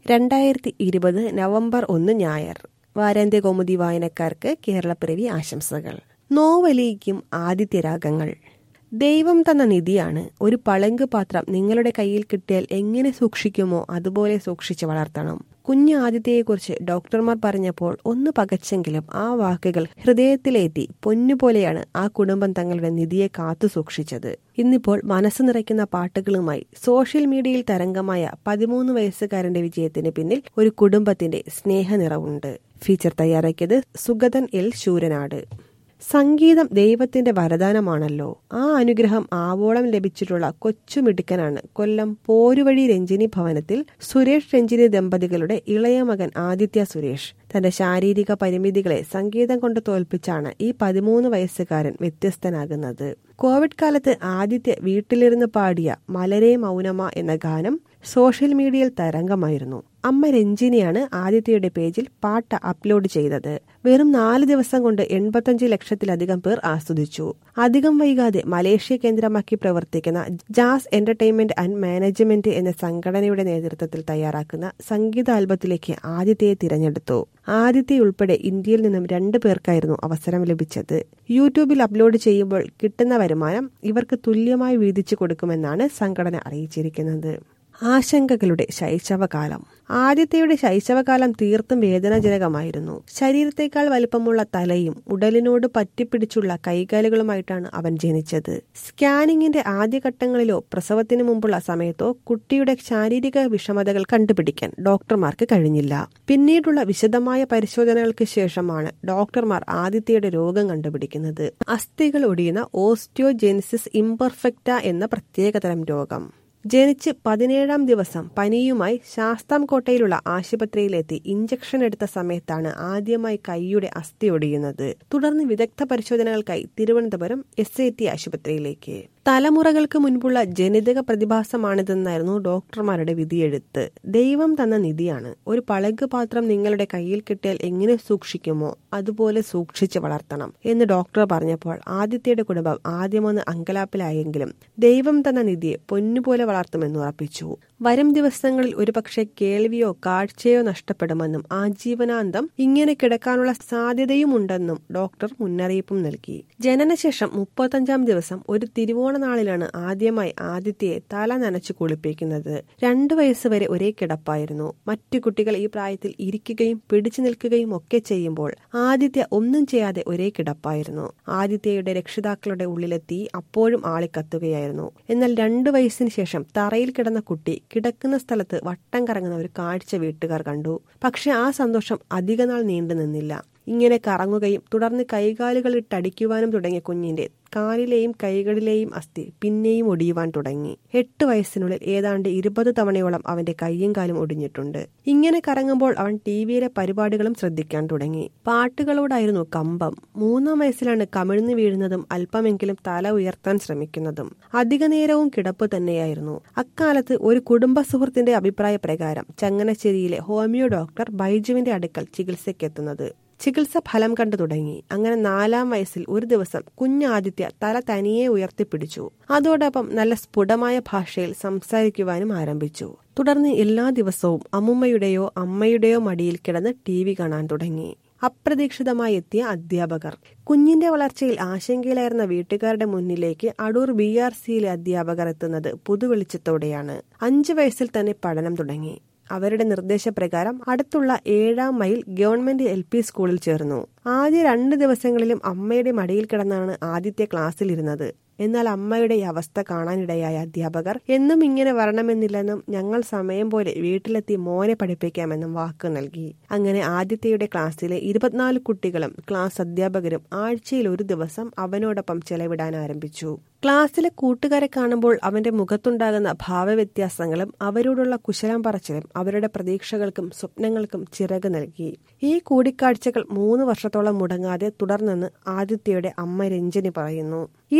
രണ്ടായിരത്തി ഇരുപത് നവംബർ ഒന്ന് ഞായർ വാരാന്ത്യ കൗമുദി വായനക്കാർക്ക് കേരളപ്പിറവി ആശംസകൾ നോവലിക്കും ആദിത്യരാഗങ്ങൾ ദൈവം തന്ന നിധിയാണ് ഒരു പളങ്ക് പാത്രം നിങ്ങളുടെ കയ്യിൽ കിട്ടിയാൽ എങ്ങനെ സൂക്ഷിക്കുമോ അതുപോലെ സൂക്ഷിച്ച് വളർത്തണം കുഞ്ഞു ആദിത്യയെക്കുറിച്ച് ഡോക്ടർമാർ പറഞ്ഞപ്പോൾ ഒന്ന് പകച്ചെങ്കിലും ആ വാക്കുകൾ ഹൃദയത്തിലേറ്റി പൊന്നുപോലെയാണ് ആ കുടുംബം തങ്ങളുടെ നിധിയെ കാത്തു സൂക്ഷിച്ചത് ഇന്നിപ്പോൾ മനസ്സ് നിറയ്ക്കുന്ന പാട്ടുകളുമായി സോഷ്യൽ മീഡിയയിൽ തരംഗമായ പതിമൂന്ന് വയസ്സുകാരന്റെ വിജയത്തിന് പിന്നിൽ ഒരു കുടുംബത്തിന്റെ സ്നേഹനിറവുണ്ട് ഫീച്ചർ തയ്യാറാക്കിയത് സുഗതൻ എൽ ശൂരനാട് സംഗീതം ദൈവത്തിന്റെ വരദാനമാണല്ലോ ആ അനുഗ്രഹം ആവോളം ലഭിച്ചിട്ടുള്ള കൊച്ചുമിടുക്കനാണ് കൊല്ലം പോരുവഴി രഞ്ജിനി ഭവനത്തിൽ സുരേഷ് രഞ്ജിനി ദമ്പതികളുടെ ഇളയ മകൻ ആദിത്യ സുരേഷ് തന്റെ ശാരീരിക പരിമിതികളെ സംഗീതം കൊണ്ട് തോൽപ്പിച്ചാണ് ഈ പതിമൂന്ന് വയസ്സുകാരൻ വ്യത്യസ്തനാകുന്നത് കോവിഡ് കാലത്ത് ആദിത്യ വീട്ടിലിരുന്ന് പാടിയ മലരെ മൗനമ എന്ന ഗാനം സോഷ്യൽ മീഡിയയിൽ തരംഗമായിരുന്നു അമ്മ രഞ്ജിനിയാണ് ആദിത്യയുടെ പേജിൽ പാട്ട് അപ്ലോഡ് ചെയ്തത് വെറും നാല് ദിവസം കൊണ്ട് എൺപത്തഞ്ച് ലക്ഷത്തിലധികം പേർ ആസ്വദിച്ചു അധികം വൈകാതെ മലേഷ്യ കേന്ദ്രമാക്കി പ്രവർത്തിക്കുന്ന ജാസ് എന്റർടൈൻമെന്റ് ആൻഡ് മാനേജ്മെന്റ് എന്ന സംഘടനയുടെ നേതൃത്വത്തിൽ തയ്യാറാക്കുന്ന സംഗീത ആൽബത്തിലേക്ക് ആദിത്യയെ തിരഞ്ഞെടുത്തു ആദിത്യ ഉൾപ്പെടെ ഇന്ത്യയിൽ നിന്നും രണ്ടു പേർക്കായിരുന്നു അവസരം ലഭിച്ചത് യൂട്യൂബിൽ അപ്ലോഡ് ചെയ്യുമ്പോൾ കിട്ടുന്ന വരുമാനം ഇവർക്ക് തുല്യമായി വീതിച്ചു കൊടുക്കുമെന്നാണ് സംഘടന അറിയിച്ചിരിക്കുന്നത് ആശങ്കകളുടെ ശൈശവകാലം ആദിത്യയുടെ ശൈശവകാലം തീർത്തും വേദനാജനകമായിരുന്നു ശരീരത്തേക്കാൾ വലിപ്പമുള്ള തലയും ഉടലിനോട് പറ്റിപ്പിടിച്ചുള്ള കൈകാലുകളുമായിട്ടാണ് അവൻ ജനിച്ചത് സ്കാനിങ്ങിന്റെ ആദ്യഘട്ടങ്ങളിലോ പ്രസവത്തിനു മുമ്പുള്ള സമയത്തോ കുട്ടിയുടെ ശാരീരിക വിഷമതകൾ കണ്ടുപിടിക്കാൻ ഡോക്ടർമാർക്ക് കഴിഞ്ഞില്ല പിന്നീടുള്ള വിശദമായ പരിശോധനകൾക്ക് ശേഷമാണ് ഡോക്ടർമാർ ആദിത്യയുടെ രോഗം കണ്ടുപിടിക്കുന്നത് അസ്ഥികൾ ഒടിയുന്ന ഓസ്റ്റിയോജെനിസിസ് ഇംപെർഫെക്റ്റ എന്ന പ്രത്യേകതരം രോഗം ജനിച്ച് പതിനേഴാം ദിവസം പനിയുമായി ശാസ്താംകോട്ടയിലുള്ള ആശുപത്രിയിലെത്തി ഇഞ്ചക്ഷൻ എടുത്ത സമയത്താണ് ആദ്യമായി കൈയുടെ അസ്ഥി ഒടിയുന്നത് തുടർന്ന് വിദഗ്ധ പരിശോധനകൾക്കായി തിരുവനന്തപുരം എസ് ഐ ടി ആശുപത്രിയിലേക്ക് തലമുറകൾക്ക് മുൻപുള്ള ജനിതക പ്രതിഭാസമാണിതെന്നായിരുന്നു ഡോക്ടർമാരുടെ വിധിയെഴുത്ത് ദൈവം തന്ന നിധിയാണ് ഒരു പളക് പാത്രം നിങ്ങളുടെ കയ്യിൽ കിട്ടിയാൽ എങ്ങനെ സൂക്ഷിക്കുമോ അതുപോലെ സൂക്ഷിച്ച് വളർത്തണം എന്ന് ഡോക്ടർ പറഞ്ഞപ്പോൾ ആദിത്യയുടെ കുടുംബം ആദ്യമൊന്ന് അങ്കലാപ്പിലായെങ്കിലും ദൈവം തന്ന നിധിയെ പൊന്നുപോലെ വളർത്തുമെന്ന് ഉറപ്പിച്ചു വരും ദിവസങ്ങളിൽ ഒരുപക്ഷെ കേൾവിയോ കാഴ്ചയോ നഷ്ടപ്പെടുമെന്നും ആജീവനാന്തം ഇങ്ങനെ കിടക്കാനുള്ള സാധ്യതയുമുണ്ടെന്നും ഡോക്ടർ മുന്നറിയിപ്പും നൽകി ജനനശേഷം മുപ്പത്തഞ്ചാം ദിവസം ഒരു തിരുവോണ നാളിലാണ് ആദ്യമായി ആദിത്യയെ തല നനച്ചു കുളിപ്പിക്കുന്നത് രണ്ടു വയസ്സുവരെ ഒരേ കിടപ്പായിരുന്നു മറ്റു കുട്ടികൾ ഈ പ്രായത്തിൽ ഇരിക്കുകയും പിടിച്ചു നിൽക്കുകയും ഒക്കെ ചെയ്യുമ്പോൾ ആദിത്യ ഒന്നും ചെയ്യാതെ ഒരേ കിടപ്പായിരുന്നു ആദിത്യയുടെ രക്ഷിതാക്കളുടെ ഉള്ളിലെ തീ അപ്പോഴും ആളിക്കത്തുകയായിരുന്നു എന്നാൽ രണ്ടു വയസ്സിന് ശേഷം തറയിൽ കിടന്ന കുട്ടി കിടക്കുന്ന സ്ഥലത്ത് വട്ടം കറങ്ങുന്ന ഒരു കാഴ്ച വീട്ടുകാർ കണ്ടു പക്ഷെ ആ സന്തോഷം അധികനാൾ നീണ്ടു നിന്നില്ല ഇങ്ങനെ കറങ്ങുകയും തുടർന്ന് കൈകാലുകൾ ഇട്ടടിക്കുവാനും തുടങ്ങിയ കുഞ്ഞിന്റെ കാലിലെയും കൈകളിലെയും അസ്ഥി പിന്നെയും ഒടിയുവാൻ തുടങ്ങി എട്ട് വയസ്സിനുള്ളിൽ ഏതാണ്ട് ഇരുപത് തവണയോളം അവന്റെ കൈയും കാലും ഒടിഞ്ഞിട്ടുണ്ട് ഇങ്ങനെ കറങ്ങുമ്പോൾ അവൻ ടി വിയിലെ പരിപാടികളും ശ്രദ്ധിക്കാൻ തുടങ്ങി പാട്ടുകളോടായിരുന്നു കമ്പം മൂന്നാം വയസ്സിലാണ് കമിഴ്ന്നു വീഴുന്നതും അല്പമെങ്കിലും തല ഉയർത്താൻ ശ്രമിക്കുന്നതും അധിക നേരവും കിടപ്പ് തന്നെയായിരുന്നു അക്കാലത്ത് ഒരു കുടുംബ സുഹൃത്തിന്റെ അഭിപ്രായ പ്രകാരം ചങ്ങനശ്ശേരിയിലെ ഹോമിയോ ഡോക്ടർ ബൈജുവിന്റെ അടുക്കൽ ചികിത്സയ്ക്കെത്തുന്നത് ചികിത്സ ഫലം കണ്ടു തുടങ്ങി അങ്ങനെ നാലാം വയസ്സിൽ ഒരു ദിവസം കുഞ്ഞാദിത്യ തല തനിയെ ഉയർത്തിപ്പിടിച്ചു അതോടൊപ്പം നല്ല സ്ഫുടമായ ഭാഷയിൽ സംസാരിക്കുവാനും ആരംഭിച്ചു തുടർന്ന് എല്ലാ ദിവസവും അമ്മുമ്മയുടെയോ അമ്മയുടെയോ മടിയിൽ കിടന്ന് ടി വി കാണാൻ തുടങ്ങി അപ്രതീക്ഷിതമായി എത്തിയ അധ്യാപകർ കുഞ്ഞിന്റെ വളർച്ചയിൽ ആശങ്കയിലായിരുന്ന വീട്ടുകാരുടെ മുന്നിലേക്ക് അടൂർ ബി ആർ സിയിലെ അധ്യാപകർ എത്തുന്നത് പുതുവെളിച്ചത്തോടെയാണ് അഞ്ചു വയസ്സിൽ തന്നെ പഠനം തുടങ്ങി അവരുടെ നിർദ്ദേശപ്രകാരം അടുത്തുള്ള ഏഴാം മൈൽ ഗവൺമെന്റ് എൽ പി സ്കൂളിൽ ചേർന്നു ആദ്യ രണ്ട് ദിവസങ്ങളിലും അമ്മയുടെ മടിയിൽ കിടന്നാണ് ആദ്യത്തെ ക്ലാസ്സിലിരുന്നത് എന്നാൽ അമ്മയുടെ ഈ അവസ്ഥ കാണാനിടയായ അധ്യാപകർ എന്നും ഇങ്ങനെ വരണമെന്നില്ലെന്നും ഞങ്ങൾ സമയം പോലെ വീട്ടിലെത്തി മോനെ പഠിപ്പിക്കാമെന്നും വാക്ക് നൽകി അങ്ങനെ ആദിത്യയുടെ ക്ലാസ്സിലെ ഇരുപത്തിനാല് കുട്ടികളും ക്ലാസ് അധ്യാപകരും ആഴ്ചയിൽ ഒരു ദിവസം അവനോടൊപ്പം ചെലവിടാൻ ആരംഭിച്ചു ക്ലാസ്സിലെ കൂട്ടുകാരെ കാണുമ്പോൾ അവന്റെ മുഖത്തുണ്ടാകുന്ന ഭാവവ്യത്യാസങ്ങളും അവരോടുള്ള കുശലം പറച്ചിലും അവരുടെ പ്രതീക്ഷകൾക്കും സ്വപ്നങ്ങൾക്കും ചിറക് നൽകി ഈ കൂടിക്കാഴ്ചകൾ മൂന്ന് വർഷത്തോളം മുടങ്ങാതെ തുടർന്നെന്ന് ആദിത്യയുടെ അമ്മ രഞ്ജനി പറയുന്നു ഈ സമയങ്ങളിൽ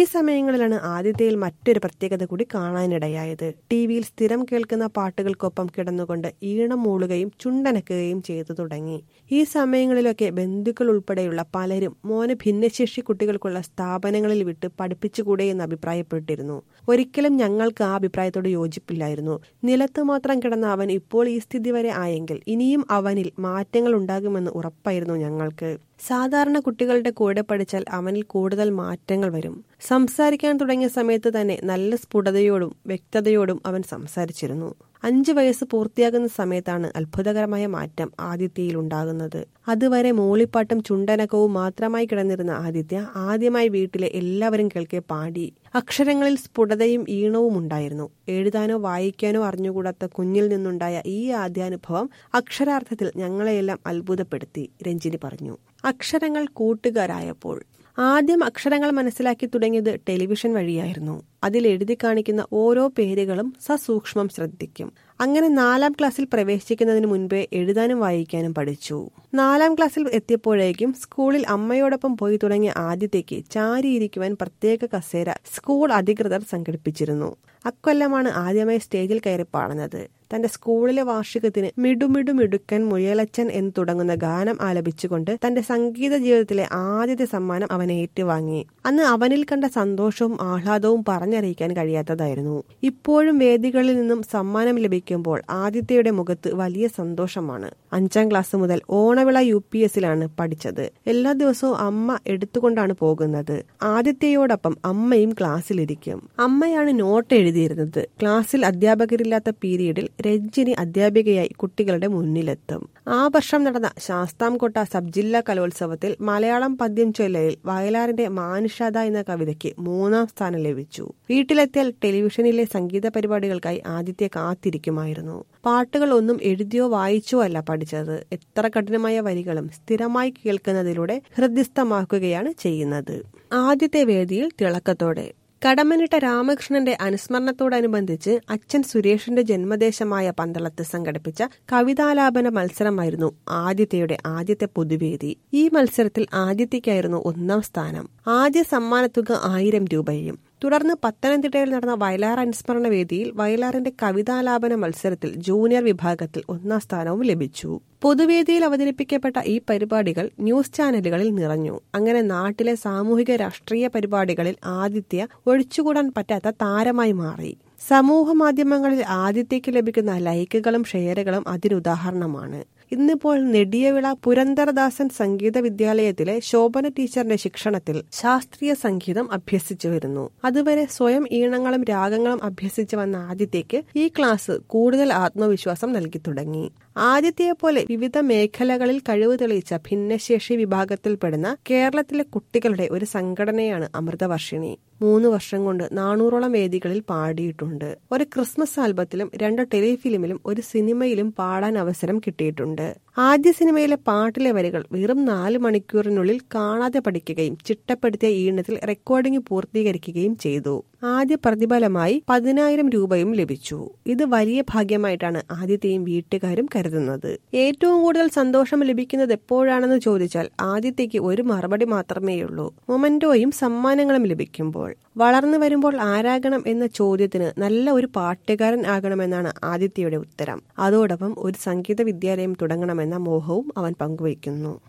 സമയങ്ങളിലാണ് ആദിത്യയിൽ മറ്റൊരു പ്രത്യേകത കൂടി കാണാനിടയായത് ടി വിയിൽ സ്ഥിരം കേൾക്കുന്ന പാട്ടുകൾക്കൊപ്പം കിടന്നുകൊണ്ട് ഈണം മൂളുകയും ചുണ്ടനക്കുകയും ചെയ്തു തുടങ്ങി ഈ സമയങ്ങളിലൊക്കെ ബന്ധുക്കൾ ഉൾപ്പെടെയുള്ള പലരും മോനെ ഭിന്നശേഷി കുട്ടികൾക്കുള്ള സ്ഥാപനങ്ങളിൽ വിട്ട് പഠിപ്പിച്ചുകൂടെ എന്ന് അഭിപ്രായപ്പെട്ടിരുന്നു ഒരിക്കലും ഞങ്ങൾക്ക് ആ അഭിപ്രായത്തോട് യോജിപ്പില്ലായിരുന്നു നിലത്ത് മാത്രം കിടന്ന അവൻ ഇപ്പോൾ ഈ സ്ഥിതി വരെ ആയെങ്കിൽ ഇനിയും അവനിൽ മാറ്റങ്ങൾ ഉണ്ടാകുമെന്ന് ഉറപ്പായിരുന്നു ഞങ്ങൾക്ക് സാധാരണ കുട്ടികളുടെ കൂടെ പഠിച്ചാൽ അവനിൽ കൂടുതൽ മാറ്റങ്ങൾ വരും സംസാരിക്കാൻ തുടങ്ങിയ സമയത്ത് തന്നെ നല്ല സ്ഫുടതയോടും വ്യക്തതയോടും അവൻ സംസാരിച്ചിരുന്നു അഞ്ചു വയസ്സ് പൂർത്തിയാകുന്ന സമയത്താണ് അത്ഭുതകരമായ മാറ്റം ആദിത്യയിൽ ഉണ്ടാകുന്നത് അതുവരെ മൂളിപ്പാട്ടും ചുണ്ടനക്കവും മാത്രമായി കിടന്നിരുന്ന ആദിത്യ ആദ്യമായി വീട്ടിലെ എല്ലാവരും കേൾക്കെ പാടി അക്ഷരങ്ങളിൽ സ്ഫുടതയും ഈണവും ഉണ്ടായിരുന്നു എഴുതാനോ വായിക്കാനോ അറിഞ്ഞുകൂടാത്ത കുഞ്ഞിൽ നിന്നുണ്ടായ ഈ ആദ്യാനുഭവം അക്ഷരാർത്ഥത്തിൽ ഞങ്ങളെയെല്ലാം അത്ഭുതപ്പെടുത്തി രഞ്ജിനി പറഞ്ഞു അക്ഷരങ്ങൾ കൂട്ടുകാരായപ്പോൾ ആദ്യം അക്ഷരങ്ങൾ മനസ്സിലാക്കി തുടങ്ങിയത് ടെലിവിഷൻ വഴിയായിരുന്നു അതിൽ എഴുതി കാണിക്കുന്ന ഓരോ പേരുകളും സസൂക്ഷ്മം ശ്രദ്ധിക്കും അങ്ങനെ നാലാം ക്ലാസ്സിൽ പ്രവേശിക്കുന്നതിന് മുൻപേ എഴുതാനും വായിക്കാനും പഠിച്ചു നാലാം ക്ലാസ്സിൽ എത്തിയപ്പോഴേക്കും സ്കൂളിൽ അമ്മയോടൊപ്പം പോയി തുടങ്ങിയ ആദ്യത്തേക്ക് ചാരിയിരിക്കുവാൻ പ്രത്യേക കസേര സ്കൂൾ അധികൃതർ സംഘടിപ്പിച്ചിരുന്നു അക്കൊല്ലമാണ് ആദ്യമായി സ്റ്റേജിൽ കയറി പാടുന്നത് തന്റെ സ്കൂളിലെ വാർഷികത്തിന് മിടുമിടു മിടുക്കൻ മുയലച്ചൻ എന്ന് തുടങ്ങുന്ന ഗാനം ആലപിച്ചുകൊണ്ട് തന്റെ സംഗീത ജീവിതത്തിലെ ആദ്യത്തെ സമ്മാനം അവൻ ഏറ്റുവാങ്ങി അന്ന് അവനിൽ കണ്ട സന്തോഷവും ആഹ്ലാദവും പറഞ്ഞറിയിക്കാൻ കഴിയാത്തതായിരുന്നു ഇപ്പോഴും വേദികളിൽ നിന്നും സമ്മാനം ലഭിക്കുമ്പോൾ ആദിത്യയുടെ മുഖത്ത് വലിയ സന്തോഷമാണ് അഞ്ചാം ക്ലാസ് മുതൽ ഓണവിള യു പി എസിലാണ് പഠിച്ചത് എല്ലാ ദിവസവും അമ്മ എടുത്തുകൊണ്ടാണ് പോകുന്നത് ആദിത്യയോടൊപ്പം അമ്മയും ക്ലാസ്സിലിരിക്കും അമ്മയാണ് നോട്ട് എഴുതിയിരുന്നത് ക്ലാസ്സിൽ അധ്യാപകരില്ലാത്ത പീരീഡിൽ രഞ്ജിനി അധ്യാപികയായി കുട്ടികളുടെ മുന്നിലെത്തും ആ വർഷം നടന്ന ശാസ്താംകോട്ട സബ് ജില്ലാ കലോത്സവത്തിൽ മലയാളം പദ്യം ചൊല്ലയിൽ വയലാറിന്റെ മാനുഷാദ എന്ന കവിതയ്ക്ക് മൂന്നാം സ്ഥാനം ലഭിച്ചു വീട്ടിലെത്തിയാൽ ടെലിവിഷനിലെ സംഗീത പരിപാടികൾക്കായി ആദിത്യ കാത്തിരിക്കുമായിരുന്നു പാട്ടുകൾ ഒന്നും എഴുതിയോ വായിച്ചോ അല്ല പഠിച്ചത് എത്ര കഠിനമായ വരികളും സ്ഥിരമായി കേൾക്കുന്നതിലൂടെ ഹൃദ്യസ്ഥമാക്കുകയാണ് ചെയ്യുന്നത് ആദ്യത്തെ വേദിയിൽ തിളക്കത്തോടെ കടമനിട്ട രാമകൃഷ്ണന്റെ അനുസ്മരണത്തോടനുബന്ധിച്ച് അച്ഛൻ സുരേഷിന്റെ ജന്മദേശമായ പന്തളത്ത് സംഘടിപ്പിച്ച കവിതാലാപന മത്സരമായിരുന്നു ആദിത്യയുടെ ആദ്യത്തെ പൊതുവേദി ഈ മത്സരത്തിൽ ആദിത്യയ്ക്കായിരുന്നു ഒന്നാം സ്ഥാനം ആദ്യ സമ്മാനത്തുക ആയിരം രൂപയും തുടർന്ന് പത്തനംതിട്ടയിൽ നടന്ന വയലാർ അനുസ്മരണ വേദിയിൽ വയലാറിന്റെ കവിതാലാപന മത്സരത്തിൽ ജൂനിയർ വിഭാഗത്തിൽ ഒന്നാം സ്ഥാനവും ലഭിച്ചു പൊതുവേദിയിൽ അവതരിപ്പിക്കപ്പെട്ട ഈ പരിപാടികൾ ന്യൂസ് ചാനലുകളിൽ നിറഞ്ഞു അങ്ങനെ നാട്ടിലെ സാമൂഹിക രാഷ്ട്രീയ പരിപാടികളിൽ ആദിത്യ ഒഴിച്ചുകൂടാൻ പറ്റാത്ത താരമായി മാറി സമൂഹ മാധ്യമങ്ങളിൽ ആദിത്യയ്ക്ക് ലഭിക്കുന്ന ലൈക്കുകളും ഷെയറുകളും അതിനുദാഹരണമാണ് ഇന്നിപ്പോൾ നെടിയവിള പുരന്ദരദാസൻ സംഗീത വിദ്യാലയത്തിലെ ശോഭന ടീച്ചറിന്റെ ശിക്ഷണത്തിൽ ശാസ്ത്രീയ സംഗീതം അഭ്യസിച്ചു വരുന്നു അതുവരെ സ്വയം ഈണങ്ങളും രാഗങ്ങളും അഭ്യസിച്ചു വന്ന ആദിത്യയ്ക്ക് ഈ ക്ലാസ് കൂടുതൽ ആത്മവിശ്വാസം നൽകി തുടങ്ങി ആദിത്യയെ പോലെ വിവിധ മേഖലകളിൽ കഴിവ് തെളിയിച്ച ഭിന്നശേഷി വിഭാഗത്തിൽപ്പെടുന്ന കേരളത്തിലെ കുട്ടികളുടെ ഒരു സംഘടനയാണ് അമൃതവർഷിണി മൂന്ന് വർഷം കൊണ്ട് നാനൂറോളം വേദികളിൽ പാടിയിട്ടുണ്ട് ഒരു ക്രിസ്മസ് ആൽബത്തിലും രണ്ട് ടെലിഫിലിമിലും ഒരു സിനിമയിലും പാടാൻ അവസരം കിട്ടിയിട്ടുണ്ട് ആദ്യ സിനിമയിലെ പാട്ടിലെ വരികൾ വെറും നാല് മണിക്കൂറിനുള്ളിൽ കാണാതെ പഠിക്കുകയും ചിട്ടപ്പെടുത്തിയ ഈണത്തിൽ റെക്കോർഡിംഗ് പൂർത്തീകരിക്കുകയും ചെയ്തു ആദ്യ പ്രതിഫലമായി പതിനായിരം രൂപയും ലഭിച്ചു ഇത് വലിയ ഭാഗ്യമായിട്ടാണ് ആദ്യത്തെയും വീട്ടുകാരും കരുതുന്നത് ഏറ്റവും കൂടുതൽ സന്തോഷം ലഭിക്കുന്നത് എപ്പോഴാണെന്ന് ചോദിച്ചാൽ ആദ്യത്തേക്ക് ഒരു മറുപടി മാത്രമേയുള്ളൂ മൊമന്റോയും സമ്മാനങ്ങളും ലഭിക്കുമ്പോൾ വളർന്നു വരുമ്പോൾ ആരാകണം എന്ന ചോദ്യത്തിന് നല്ല ഒരു പാട്ടുകാരൻ ആകണമെന്നാണ് ആദിത്യയുടെ ഉത്തരം അതോടൊപ്പം ഒരു സംഗീത വിദ്യാലയം തുടങ്ങണമെന്ന മോഹവും അവൻ പങ്കുവയ്ക്കുന്നു